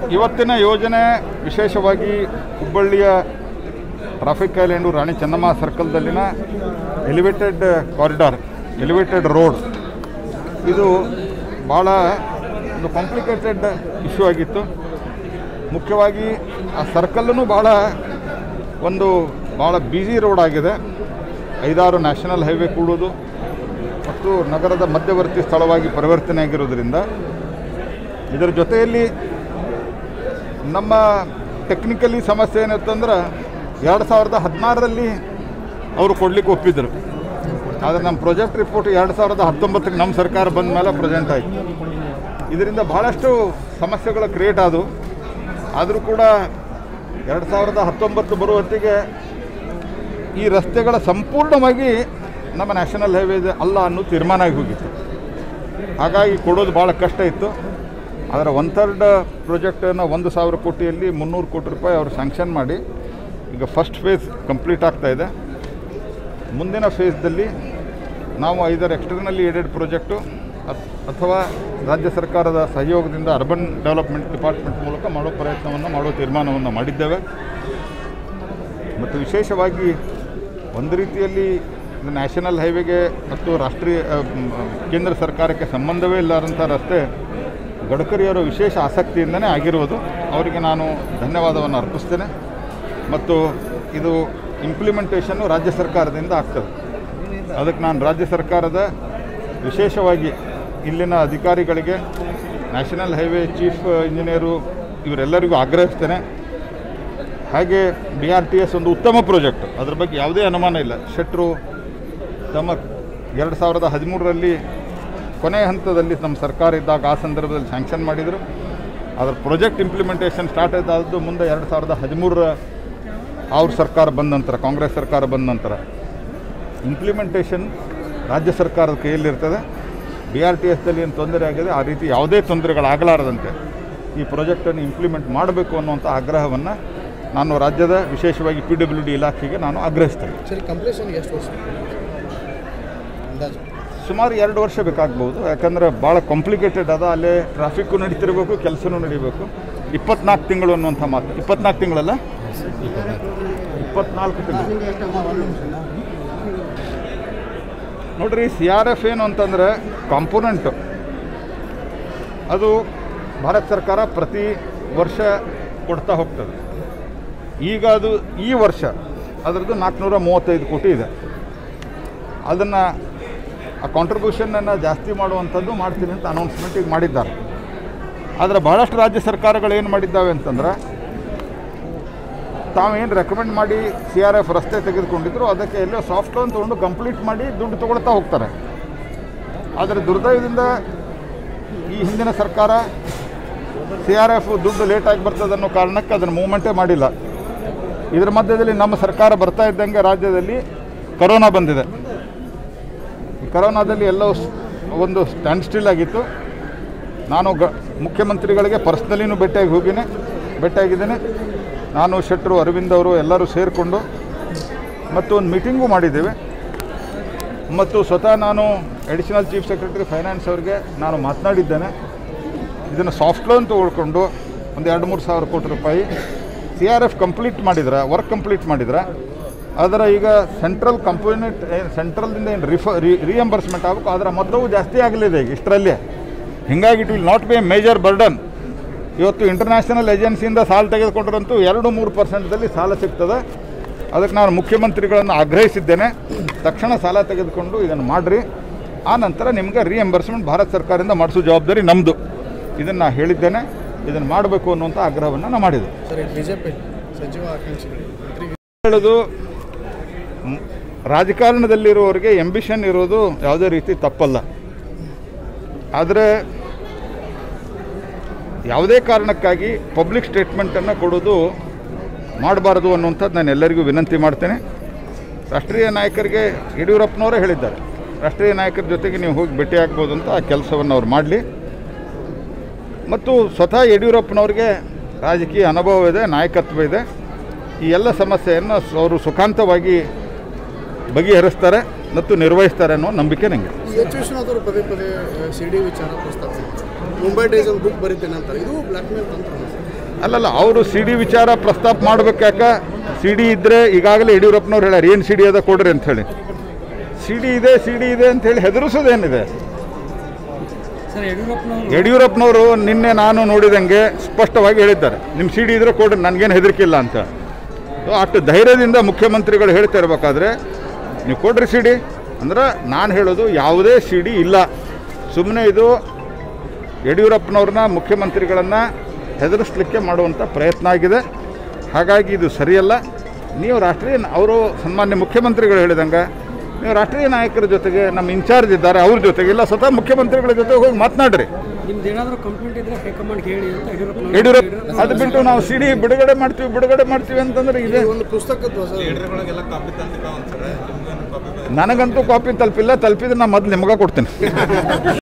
ಇವತ್ತಿನ ಯೋಜನೆ ವಿಶೇಷವಾಗಿ ಹುಬ್ಬಳ್ಳಿಯ ಟ್ರಾಫಿಕ್ ಐಲ್ಯಾಂಡು ರಾಣಿ ಚೆನ್ನಮ್ಮ ಸರ್ಕಲ್ದಲ್ಲಿನ ಎಲಿವೇಟೆಡ್ ಕಾರಿಡಾರ್ ಎಲಿವೇಟೆಡ್ ರೋಡ್ ಇದು ಭಾಳ ಒಂದು ಕಾಂಪ್ಲಿಕೇಟೆಡ್ ಇಶ್ಯೂ ಆಗಿತ್ತು ಮುಖ್ಯವಾಗಿ ಆ ಸರ್ಕಲ್ಲೂ ಭಾಳ ಒಂದು ಭಾಳ ಬ್ಯುಸಿ ರೋಡ್ ಆಗಿದೆ ಐದಾರು ನ್ಯಾಷನಲ್ ಹೈವೇ ಕೂಡೋದು ಮತ್ತು ನಗರದ ಮಧ್ಯವರ್ತಿ ಸ್ಥಳವಾಗಿ ಪರಿವರ್ತನೆ ಆಗಿರೋದ್ರಿಂದ ಇದರ ಜೊತೆಯಲ್ಲಿ ನಮ್ಮ ಟೆಕ್ನಿಕಲಿ ಸಮಸ್ಯೆ ಏನಿತ್ತಂದ್ರೆ ಎರಡು ಸಾವಿರದ ಹದಿನಾರರಲ್ಲಿ ಅವರು ಕೊಡ್ಲಿಕ್ಕೆ ಒಪ್ಪಿದ್ರು ಆದರೆ ನಮ್ಮ ಪ್ರಾಜೆಕ್ಟ್ ರಿಪೋರ್ಟ್ ಎರಡು ಸಾವಿರದ ಹತ್ತೊಂಬತ್ತಕ್ಕೆ ನಮ್ಮ ಸರ್ಕಾರ ಬಂದ ಮೇಲೆ ಪ್ರೆಸೆಂಟ್ ಆಯಿತು ಇದರಿಂದ ಭಾಳಷ್ಟು ಸಮಸ್ಯೆಗಳು ಕ್ರಿಯೇಟ್ ಆದವು ಆದರೂ ಕೂಡ ಎರಡು ಸಾವಿರದ ಹತ್ತೊಂಬತ್ತು ಬರುವ ಹೊತ್ತಿಗೆ ಈ ರಸ್ತೆಗಳ ಸಂಪೂರ್ಣವಾಗಿ ನಮ್ಮ ನ್ಯಾಷನಲ್ ಹೈವೇ ಅಲ್ಲ ಅನ್ನೋ ತೀರ್ಮಾನ ಆಗಿ ಹೋಗಿತ್ತು ಹಾಗಾಗಿ ಕೊಡೋದು ಭಾಳ ಕಷ್ಟ ಇತ್ತು ಅದರ ಒನ್ ಥರ್ಡ್ ಪ್ರಾಜೆಕ್ಟನ್ನು ಒಂದು ಸಾವಿರ ಕೋಟಿಯಲ್ಲಿ ಮುನ್ನೂರು ಕೋಟಿ ರೂಪಾಯಿ ಅವರು ಸ್ಯಾಂಕ್ಷನ್ ಮಾಡಿ ಈಗ ಫಸ್ಟ್ ಫೇಸ್ ಕಂಪ್ಲೀಟ್ ಆಗ್ತಾ ಇದೆ ಮುಂದಿನ ಫೇಸ್ದಲ್ಲಿ ನಾವು ಐದರ ಎಕ್ಸ್ಟರ್ನಲಿ ಏಡೆಡ್ ಪ್ರಾಜೆಕ್ಟು ಅತ್- ಅಥವಾ ರಾಜ್ಯ ಸರ್ಕಾರದ ಸಹಯೋಗದಿಂದ ಅರ್ಬನ್ ಡೆವಲಪ್ಮೆಂಟ್ ಡಿಪಾರ್ಟ್ಮೆಂಟ್ ಮೂಲಕ ಮಾಡೋ ಪ್ರಯತ್ನವನ್ನು ಮಾಡೋ ತೀರ್ಮಾನವನ್ನು ಮಾಡಿದ್ದೇವೆ ಮತ್ತು ವಿಶೇಷವಾಗಿ ಒಂದು ರೀತಿಯಲ್ಲಿ ಇದು ನ್ಯಾಷನಲ್ ಹೈವೇಗೆ ಮತ್ತು ರಾಷ್ಟ್ರೀಯ ಅ, ಮ್, ಕೇಂದ್ರ ಸರ್ಕಾರಕ್ಕೆ ಸಂಬಂಧವೇ ಇಲ್ಲದಂಥ ರಸ್ತೆ ಗಡ್ಕರಿಯವರ ವಿಶೇಷ ಆಸಕ್ತಿಯಿಂದನೇ ಆಗಿರುವುದು ಅವರಿಗೆ ನಾನು ಧನ್ಯವಾದವನ್ನು ಅರ್ಪಿಸ್ತೇನೆ ಮತ್ತು ಇದು ಇಂಪ್ಲಿಮೆಂಟೇಷನ್ನು ರಾಜ್ಯ ಸರ್ಕಾರದಿಂದ ಆಗ್ತದೆ ಅದಕ್ಕೆ ನಾನು ರಾಜ್ಯ ಸರ್ಕಾರದ ವಿಶೇಷವಾಗಿ ಇಲ್ಲಿನ ಅಧಿಕಾರಿಗಳಿಗೆ ನ್ಯಾಷನಲ್ ಹೈವೇ ಚೀಫ್ ಇಂಜಿನಿಯರು ಇವರೆಲ್ಲರಿಗೂ ಆಗ್ರಹಿಸ್ತೇನೆ ಹಾಗೆ ಬಿ ಆರ್ ಟಿ ಎಸ್ ಒಂದು ಉತ್ತಮ ಪ್ರಾಜೆಕ್ಟ್ ಅದ್ರ ಬಗ್ಗೆ ಯಾವುದೇ ಅನುಮಾನ ಇಲ್ಲ ಶೆಟ್ರು ತಮ್ಮ ಎರಡು ಸಾವಿರದ ಹದಿಮೂರರಲ್ಲಿ ಕೊನೆಯ ಹಂತದಲ್ಲಿ ನಮ್ಮ ಸರ್ಕಾರ ಇದ್ದಾಗ ಆ ಸಂದರ್ಭದಲ್ಲಿ ಸ್ಯಾಂಕ್ಷನ್ ಮಾಡಿದರು ಅದರ ಪ್ರಾಜೆಕ್ಟ್ ಇಂಪ್ಲಿಮೆಂಟೇಷನ್ ಸ್ಟಾರ್ಟ್ ಆದದ್ದು ಮುಂದೆ ಎರಡು ಸಾವಿರದ ಹದಿಮೂರರ ಅವ್ರ ಸರ್ಕಾರ ಬಂದ ನಂತರ ಕಾಂಗ್ರೆಸ್ ಸರ್ಕಾರ ಬಂದ ನಂತರ ಇಂಪ್ಲಿಮೆಂಟೇಷನ್ ರಾಜ್ಯ ಸರ್ಕಾರದ ಕೈಯಲ್ಲಿರ್ತದೆ ಬಿ ಆರ್ ಟಿ ಎಸ್ದಲ್ಲಿ ಏನು ತೊಂದರೆ ಆಗಿದೆ ಆ ರೀತಿ ಯಾವುದೇ ತೊಂದರೆಗಳಾಗಲಾರದಂತೆ ಈ ಪ್ರಾಜೆಕ್ಟನ್ನು ಇಂಪ್ಲಿಮೆಂಟ್ ಮಾಡಬೇಕು ಅನ್ನುವಂಥ ಆಗ್ರಹವನ್ನು ನಾನು ರಾಜ್ಯದ ವಿಶೇಷವಾಗಿ ಪಿ ಡಬ್ಲ್ಯೂ ಡಿ ಇಲಾಖೆಗೆ ನಾನು ಆಗ್ರಹಿಸ್ತೇನೆ ಸರಿ ಕಂಪ್ಲೀಷನ್ ಎಷ್ಟು ವರ್ಷ ಅಂದಾಜು ಸುಮಾರು ಎರಡು ವರ್ಷ ಬೇಕಾಗ್ಬೋದು ಯಾಕಂದರೆ ಭಾಳ ಕಾಂಪ್ಲಿಕೇಟೆಡ್ ಅದ ಅಲ್ಲೇ ಟ್ರಾಫಿಕ್ಕು ನಡೀತಿರ್ಬೇಕು ಕೆಲಸನೂ ನಡೀಬೇಕು ಇಪ್ಪತ್ನಾಲ್ಕು ತಿಂಗಳು ಅನ್ನುವಂಥ ಮಾತು ಇಪ್ಪತ್ನಾಲ್ಕು ತಿಂಗಳಲ್ಲ ಇಪ್ಪತ್ನಾಲ್ಕು ತಿಂಗಳು ನೋಡ್ರಿ ಸಿ ಆರ್ ಎಫ್ ಏನು ಅಂತಂದರೆ ಕಾಂಪೋನೆಂಟು ಅದು ಭಾರತ ಸರ್ಕಾರ ಪ್ರತಿ ವರ್ಷ ಕೊಡ್ತಾ ಹೋಗ್ತದೆ ಈಗ ಅದು ಈ ವರ್ಷ ಅದರದ್ದು ನಾಲ್ಕುನೂರ ಮೂವತ್ತೈದು ಕೋಟಿ ಇದೆ ಅದನ್ನು ಆ ಕಾಂಟ್ರಿಬ್ಯೂಷನನ್ನು ಜಾಸ್ತಿ ಮಾಡುವಂಥದ್ದು ಮಾಡ್ತೀನಿ ಅಂತ ಅನೌನ್ಸ್ಮೆಂಟ್ ಈಗ ಮಾಡಿದ್ದಾರೆ ಆದರೆ ಬಹಳಷ್ಟು ರಾಜ್ಯ ಸರ್ಕಾರಗಳು ಏನು ಮಾಡಿದ್ದಾವೆ ಅಂತಂದ್ರೆ ತಾವೇನು ರೆಕಮೆಂಡ್ ಮಾಡಿ ಸಿ ಆರ್ ಎಫ್ ರಸ್ತೆ ತೆಗೆದುಕೊಂಡಿದ್ರು ಅದಕ್ಕೆ ಎಲ್ಲೋ ಸಾಫ್ಟ್ ಲೋನ್ ತೊಗೊಂಡು ಕಂಪ್ಲೀಟ್ ಮಾಡಿ ದುಡ್ಡು ತೊಗೊಳ್ತಾ ಹೋಗ್ತಾರೆ ಆದರೆ ದುರ್ದೈವದಿಂದ ಈ ಹಿಂದಿನ ಸರ್ಕಾರ ಸಿ ಆರ್ ಎಫ್ ದುಡ್ಡು ಲೇಟಾಗಿ ಬರ್ತದೆ ಅನ್ನೋ ಕಾರಣಕ್ಕೆ ಅದನ್ನು ಮೂವ್ಮೆಂಟೇ ಮಾಡಿಲ್ಲ ಇದರ ಮಧ್ಯದಲ್ಲಿ ನಮ್ಮ ಸರ್ಕಾರ ಬರ್ತಾ ಇದ್ದಂಗೆ ರಾಜ್ಯದಲ್ಲಿ ಕರೋನಾ ಬಂದಿದೆ ಈ ಕರೋನಾದಲ್ಲಿ ಎಲ್ಲೋ ಸ್- ಒಂದು ಸ್ಟ್ಯಾಂಡ್ ಸ್ಟಿಲ್ ಆಗಿತ್ತು ನಾನು ಗ ಮುಖ್ಯಮಂತ್ರಿಗಳಿಗೆ ಪರ್ಸ್ನಲಿನೂ ಭೇಟಿಯಾಗಿ ಹೋಗಿನಿ ಭೇಟಿಯಾಗಿದ್ದೀನಿ ನಾನು ಶೆಟ್ಟರು ಅರವಿಂದ್ ಅವರು ಎಲ್ಲರೂ ಸೇರಿಕೊಂಡು ಮತ್ತು ಒಂದು ಮೀಟಿಂಗು ಮಾಡಿದ್ದೇವೆ ಮತ್ತು ಸ್ವತಃ ನಾನು ಅಡಿಷನಲ್ ಚೀಫ್ ಸೆಕ್ರೆಟರಿ ಫೈನಾನ್ಸ್ ಅವ್ರಿಗೆ ನಾನು ಮಾತನಾಡಿದ್ದೇನೆ ಇದನ್ನು ಸಾಫ್ಟ್ ಲೋನ್ ತೊಗೊಳ್ಕೊಂಡು ಒಂದು ಎರಡು ಮೂರು ಸಾವಿರ ಕೋಟಿ ರೂಪಾಯಿ ಸಿ ಆರ್ ಎಫ್ ಕಂಪ್ಲೀಟ್ ಮಾಡಿದ್ರೆ ವರ್ಕ್ ಕಂಪ್ಲೀಟ್ ಮಾಡಿದ್ರೆ ಅದರ ಈಗ ಸೆಂಟ್ರಲ್ ಕಂಪೋನೆಂಟ್ ಏನು ಸೆಂಟ್ರಲ್ದಿಂದ ಏನು ರಿಫ ರಿಯಂಬರ್ಸ್ಮೆಂಟ್ ಆಗಬೇಕು ಅದರ ಮೊತ್ತವು ಜಾಸ್ತಿ ಆಗಲಿದೆ ಈಗ ಇಷ್ಟರಲ್ಲೇ ಹೀಗಾಗಿ it will not be a major burden ಇವತ್ತು ಇಂಟರ್ನ್ಯಾಷನಲ್ ಏಜೆನ್ಸಿಯಿಂದ ಸಾಲ ತೆಗೆದುಕೊಂಡ್ರಂತೂ ಎರಡು ಮೂರು ಪರ್ಸೆಂಟ್ದಲ್ಲಿ ಸಾಲ ಸಿಗ್ತದೆ ಅದಕ್ಕೆ ನಾನು ಮುಖ್ಯಮಂತ್ರಿಗಳನ್ನು ಆಗ್ರಹಿಸಿದ್ದೇನೆ ತಕ್ಷಣ ಸಾಲ ತೆಗೆದುಕೊಂಡು ಇದನ್ನು ಮಾಡಿರಿ ಆ ನಂತರ ನಿಮಗೆ ರಿಯಂಬರ್ಸ್ಮೆಂಟ್ ಭಾರತ ಸರ್ಕಾರದಿಂದ ಮಾಡಿಸೋ ಜವಾಬ್ದಾರಿ ನಮ್ಮದು ಇದನ್ನು ಹೇಳಿದ್ದೇನೆ ಇದನ್ನು ಮಾಡಬೇಕು ಅನ್ನುವಂಥ ಆಗ್ರಹವನ್ನು ನಾನು ಮಾಡಿದೆ ಸರಿ ಬಿ ಜೆ ಪಿ ಸಚಿವ ಆಕಾಂಕ್ಷಿಗಳು ಮಂತ್ರಿ ಹೇಳೋದು ಮ್, ರಾಜಕಾರಣದಲ್ಲಿರುವವರಿಗೆ ಎಂಬಿಷನ್ ಇರೋದು ಯಾವುದೇ ರೀತಿ ತಪ್ಪಲ್ಲ ಆದರೆ ಯಾವುದೇ ಕಾರಣಕ್ಕಾಗಿ ಪಬ್ಲಿಕ್ ಸ್ಟೇಟ್ಮೆಂಟನ್ನು ಕೊಡೋದು ಮಾಡಬಾರ್ದು ಅನ್ನುವಂಥದ್ದು ನಾನು ಎಲ್ಲರಿಗೂ ವಿನಂತಿ ಮಾಡ್ತೇನೆ ರಾಷ್ಟ್ರೀಯ ನಾಯಕರಿಗೆ ಯಡಿಯೂರಪ್ಪನವರೇ ಹೇಳಿದ್ದಾರೆ ರಾಷ್ಟ್ರೀಯ ನಾಯಕರ ಜೊತೆಗೆ ನೀವು ಹೋಗಿ ಭೇಟಿ ಆಗ್ಬೋದು ಅಂತ ಆ ಕೆಲಸವನ್ನು ಅವ್ರು ಮಾಡಲಿ ಮತ್ತು ಸ್ವತಃ ಯಡಿಯೂರಪ್ಪನವ್ರಿಗೆ ರಾಜಕೀಯ ಅನುಭವ ಇದೆ ನಾಯಕತ್ವ ಇದೆ ಈ ಎಲ್ಲ ಸಮಸ್ಯೆಯನ್ನು ಸ- ಅವರು ಸುಖಾಂತವಾಗಿ ಬಗೆಹರಿಸ್ತಾರೆ ಮತ್ತು ನಿರ್ವಹಿಸ್ತಾರೆ ಅನ್ನೋ ನಂಬಿಕೆ ನನಗೆ ಸಿ ಎಚ್ ವಿಶ್ವನಾಥ್ ಅವರು ಪದೇ ಪದೇ ಸಿ ಡಿ ವಿಚಾರ ಪ್ರಸ್ತಾಪಿಸಿದ್ದಾರೆ ಮುಂಬೈ ಡೇಸ್ ಒಂದು ಬುಕ್ ಬರೀತೇನೆ ಅಂತಾರೆ ಇದು ಬ್ಲ್ಯಾಕ್ ಮೇಲ್ ತಂತ್ರ ಅಲ್ಲಲ್ಲ ಅವರು ಸಿ ಡಿ ವಿಚಾರ ಪ್ರಸ್ತಾಪ ಮಾಡ್ಬೇಕಾಕ ಸಿ ಡಿ ಇದ್ದರೆ ಈಗಾಗಲೇ ಯಡಿಯೂರಪ್ಪನವ್ರು ಹೇಳ್ಯಾರ ಏನು ಸಿ ಡಿ ಅದ ಕೊಡ್ರಿ ಅಂಥೇಳಿ ಸಿ ಡಿ ಇದೆ ಸಿ ಡಿ ಇದೆ ಅಂಥೇಳಿ ಹೆದರಿಸೋದೇನಿದೆ ಸರ್ ಯಡಿಯೂರಪ್ಪನವರು ಯಡಿಯೂರಪ್ಪನವರು ನಿನ್ನೆ ನಾನು ನೋಡಿದಂಗೆ ಸ್ಪಷ್ಟವಾಗಿ ಹೇಳಿದ್ದಾರೆ ನಿಮ್ಮ ಸಿ ಡಿ ಇದ್ರೆ ಕೊಡ್ರಿ ನನಗೇನು ಹೆದರಿಕೆ ಇಲ್ಲ ಅಂತ ಸೊ ಅಷ್ಟು ಧೈರ್ಯದಿಂದ ಮುಖ್ಯಮಂತ್ರಿಗಳು ಹೇಳ್ತಾ ಇರಬೇಕಾದ್ರೆ ನೀವು ಕೊಡ್ರಿ ಸಿ ಡಿ ಅಂದ್ರೆ ನಾನು ಹೇಳೋದು ಯಾವುದೇ ಸಿ ಡಿ ಇಲ್ಲ ಸುಮ್ಮನೆ ಇದು ಯಡಿಯೂರಪ್ಪನವ್ರನ್ನ ಮುಖ್ಯಮಂತ್ರಿಗಳನ್ನು ಹೆದರಿಸ್ಲಿಕ್ಕೆ ಮಾಡುವಂಥ ಪ್ರಯತ್ನ ಆಗಿದೆ ಹಾಗಾಗಿ ಇದು ಸರಿಯಲ್ಲ ನೀವು ರಾಷ್ಟ್ರೀಯ ಅವರು ಸನ್ಮಾನ್ಯ ಮುಖ್ಯಮಂತ್ರಿಗಳು ಹೇಳಿದಂಗೆ ನೀವು ರಾಷ್ಟ್ರೀಯ ನಾಯಕರ ಜೊತೆಗೆ ನಮ್ಮ ಇನ್ಚಾರ್ಜ್ ಇದ್ದಾರೆ ಅವ್ರ ಜೊತೆಗೆ ಇಲ್ಲ ಸ್ವತಃ ಮುಖ್ಯಮಂತ್ರಿಗಳ ಜೊತೆ ಹೋಗಿ ಮಾತನಾಡ್ರಿ ನಿಮ್ದು ಏನಾದರೂ ಕಂಪ್ಲೇಂಟ್ ಇದ್ರೆ ಹೈಕಮಾಂಡ್ ಹೇಳಿ ಅಂತ ಯಡಿಯೂರಪ್ಪನವರು ಯಡಿಯೂರಪ್ಪ ಅದು ಬಿಟ್ಟು ನಾವು ಸಿ ಡಿ ಬಿಡುಗಡೆ ಮಾಡ್ತೀವಿ ಬಿಡುಗಡೆ ಮಾಡ್ತೀವಿ ಅಂತಂದ್ರೆ ಇದೆ ಒಂದು ಪುಸ್ತಕದ ನನಗಂತೂ ಕಾಪಿ ತಲುಪಿಲ್ಲ ತಲುಪಿದ್ರೆ ನಾನು ಮೊದಲು ನಿಮಗೆ ಕೊಡ್ತೀನಿ